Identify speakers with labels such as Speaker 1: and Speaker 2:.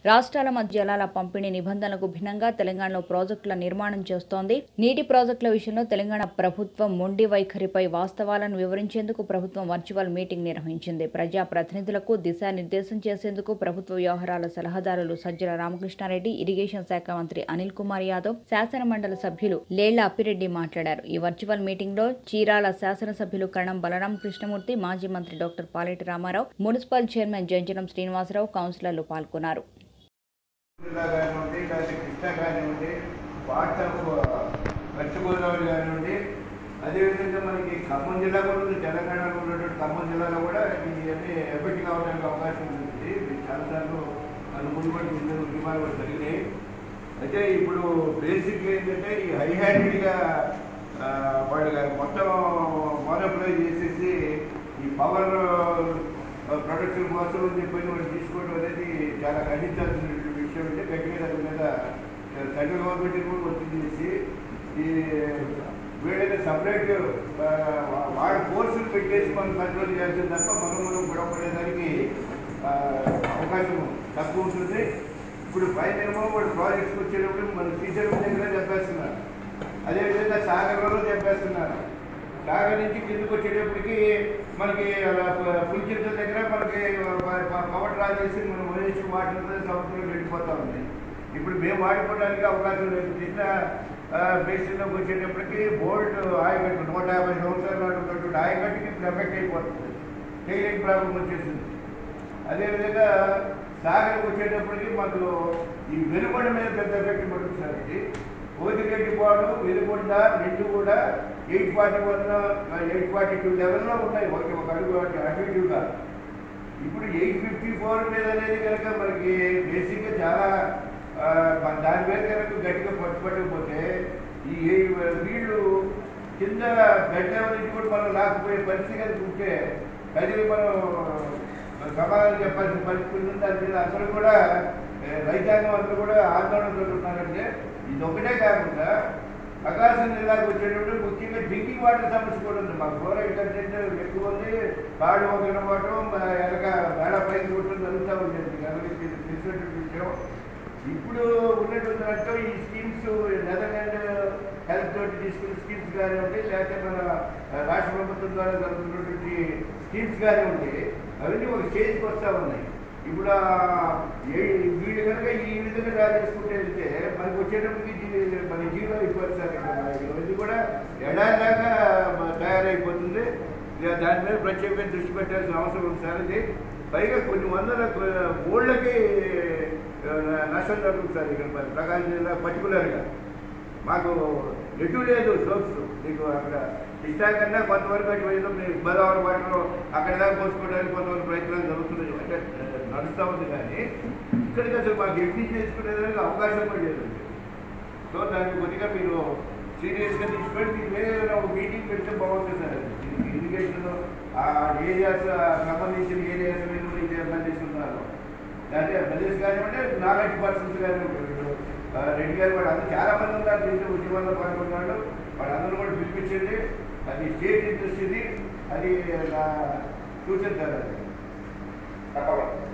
Speaker 1: రాష్ట్రాల మధ్య జలాల పంపిణీ నిబంధనలకు భిన్నంగా తెలంగాణలో ప్రాజెక్టుల నిర్మాణం చేస్తోంది నీటి ప్రాజెక్టుల విషయంలో తెలంగాణ ప్రభుత్వం మొండి వైఖరిపై వాస్తవాలను వివరించేందుకు ప్రభుత్వం వర్చువల్ మీటింగ్ నిర్వహించింది ప్రజా ప్రతినిధులకు దిశానిర్దేశం చేసేందుకు ప్రభుత్వ వ్యవహారాల సలహాదారులు సజ్జల రామకృష్ణారెడ్డి ఇరిగేషన్ శాఖ మంత్రి అనిల్ కుమార్ యాదవ్ శాసన మండలి సభ్యులు లేళ్ల అప్పిరెడ్డి మాట్లాడారు ఈ వర్చువల్ మీటింగ్ లో చీరాల శాసనసభ్యులు కణం బలరాం కృష్ణమూర్తి మాజీ మంత్రి doctor Paleti Ramarao municipal chairman Janjanam Srinivasarao కౌన్సిలర్లు పాల్గొన్నారు
Speaker 2: జిల్లా కానివ్వండి లేకపోతే కృష్ణా కానివ్వండి వాట్సాప్ వెస్ట్ గోదావరి కానివ్వండి అదేవిధంగా మనకి ఖమ్మం జిల్లా కూడా ఉంది తెలంగాణలో ఉన్నటువంటి ఖమ్మం జిల్లాలో కూడా ఇవన్నీ ఎఫెక్ట్ కావడానికి అవకాశం ఉంది ఇది చాలాసార్లు అనుకుని కూడా ఇద్దరు ఉద్యమాలు కూడా జరిగినాయి అయితే ఇప్పుడు బేసిక్ ఏంటంటే ఈ హై హ్యాండెడ్గా వాళ్ళు మొత్తం మోనోప్లై చేసేసి ఈ పవర్ ప్రొడక్షన్ కోసం అని చెప్పి వాళ్ళు తీసుకోవడం అనేది చాలా ఖండించాల్సిన విషయం అంటే గట్టిగా దాని మీద సెంట్రల్ గవర్నమెంట్ కూడా ఒత్తిడి చేసి ఈ వీళ్ళని సపరేట్ వాళ్ళ ఫోర్సులు పెట్టేసి మనం కంట్రోల్ చేయాల్సింది తప్ప మనం మనం గొడవ పడేదానికి ఆ, అవకాశం తక్కువ ఉంటుంది ఇప్పుడు పైన ఏమో వాడు ప్రాజెక్ట్స్కి వచ్చేటప్పుడు మన శ్రీశైలం దగ్గర చెప్పేస్తున్నారు అదేవిధంగా సాగర్లో చెప్పేస్తున్నారు సాగర్ నుంచి కిందకు వచ్చేటప్పటికి మనకి పులిచింత దగ్గర మనకి ప- ప- పవర్ డ్రా చేసి మనం వదిలేసి వాటర్ సముద్రం వెళ్ళిపోతా ఉంది ఇప్పుడు మేము వాడుకోవడానికి అవకాశం లేదు కృష్ణ బేసిన్లోకి వచ్చేటప్పటికి బోల్ట్ ఆయకట్టు నూట యాభై సంవత్సరాల నాటి ఉన్నటువంటి ఆయకట్టుకి ఇప్పుడు ఎఫెక్ట్ అయిపోతుంది టైలింగ్ ప్రాబ్లం వచ్చేసింది అదేవిధంగా సాగర్కి వచ్చేటప్పటికి మాకు ఈ వెలుబడి మీద పెద్ద ఎఫెక్ట్ పడుతుంది సార్ ఇది ఓదిరెడ్డి పాడు వెలుగొండ రెండు కూడా eight forty one eight forty two లెవెల్లో ఉన్నాయి ఒక ఒక అడుగు అటు అటు ఇటుగా ఇప్పుడు ఎయిట్ ఫిఫ్టీ ఫోర్ మీద అనేది కనుక మనకి బేసిక్గా చాలా ఆ, మన దాని మీద కనుక గట్టిగా పట్టుబట్టకపోతే ఈ ఏ- వీళ్ళు కింద బెడ్ లెవెల్ నుంచి కూడా మనం లాక్కుపోయే పరిస్థితి కనుక ఉంటే ప్రజలు మనం సమాధానం చెప్పాల్సిన పరిస్థితి ఉంది దాని మీద అసలు కూడా ఏ, రైతాంగం అందరూ కూడా ఆందోళన జరుగుతున్నారంటే ఇది ఒకటే కాకుండా ప్రకాశం జిల్లాకు వచ్చేటప్పుడు ముఖ్యంగా డ్రింకింగ్ వాటర్ సమస్య కూడా ఉంది మాకు ఫ్లోరైడ్ కంటెంట్ ఎక్కువ ఉంది పాడు తినబడటం వెనక మేడ పైన కొట్టడం జరుగుతూ ఉంది అందరికీ తెలిసినటువంటి విషయం ఇప్పుడు ఉన్నటువంటి దాంట్లో ఈ స్కీమ్స్ నెదర్లాండ్ హెల్త్ తోటి తీసుకున్న స్కీమ్స్ కానివ్వండి లేకపోతే మన రాష్ట్ర ప్రభుత్వం ద్వారా జరుగుతున్నటువంటి స్కీమ్స్ కానివ్వండి అవన్నీ ఒక స్టేజ్కి వస్తూ ఉన్నాయి ఇప్పుడు ఆ ఏ- వీళ్ళు కనుక ఈ విధంగా డ్రా చేసుకుంటే వెళ్తే మనకి వచ్చేటప్పటికి జీ- మన జీవో అయిపోతుంది సార్ ఇక్కడ ఇది కూడా ఎడారిలాగా తయారైపోతుంది ఇక దాని మీద ప్రత్యేకంగా దృష్టి పెట్టాల్సిన అవసరం ఉంది సార్ ఇది పైగా కొన్ని వందల కో- ఊళ్ళకి ఆ, నష్టం జరుగుతుంది సార్ ఇక్కడ మరి ప్రకాశం జిల్లా పర్టికులర్గా మాకు ఎటు లేదు సోర్స్ మీకు అక్కడ ఇష్టా కన్నా కొంతవరకు అటు ఏదో మీ గోదావరి వాటిలో అక్కడ దాకా పోసుకోవడానికి కొంతవరకు ప్రయత్నాలు జరుగుతున్నాయి అంటే ఆ, నడుస్తూ ఉంది కానీ ఇక్కడికి అసలు మాకు ఎడ్డీ చేసుకునేదానికి అవకాశం కూడా లేదు సో దాన్ని కొద్దిగా మీరు సీరియస్గా తీసుకొని మీరు వేరే ఏదైనా ఒక మీటింగ్ పెడితే బాగుంటుంది సార్ ఇరిగేషన్ ఆ ఏరియాస్ సంబంధించిన ఏరియాస్ మీద కూడా ఇదే పనిచేస్తున్నారు అదే ప్రదేశ్ కానివ్వండి నాలాంటి పర్సన్స్ కానివ్వండి ఇప్పుడు, ఆ, రెడ్డి గారు వాడు అందరూ చాలా మంది ఉన్నారు దీంట్లో ఉద్యమంలో పాల్గొన్నాడు వాళ్ళందరూ కూడా పిలిపించింది అది స్టేట్ ఇంట్రెస్ట్ ఇది అది నా సూచన సార్ అది
Speaker 3: తప్పకుండా